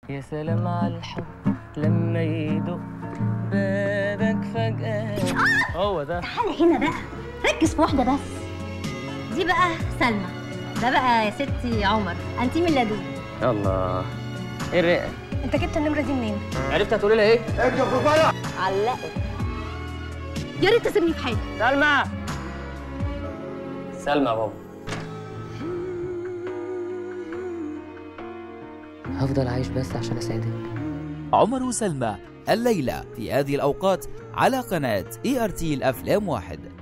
يا سلام على الحب لما يدق بابك فجأة هو ده تعالى هنا بقى ركز في واحده بس دي بقى سلمى ده بقى يا ستي عمر انتيم اللدود الله ايه الرئة انت جبت النمره دي منين عرفت هتقولي لها ايه؟ علقت يا ريت تسيبني في حالي سلمى سلمى يا بابا هفضل عايش بس عشان اساعدك عمر وسلمى الليلة في هذه الأوقات على قناة اي ار تي الأفلام واحد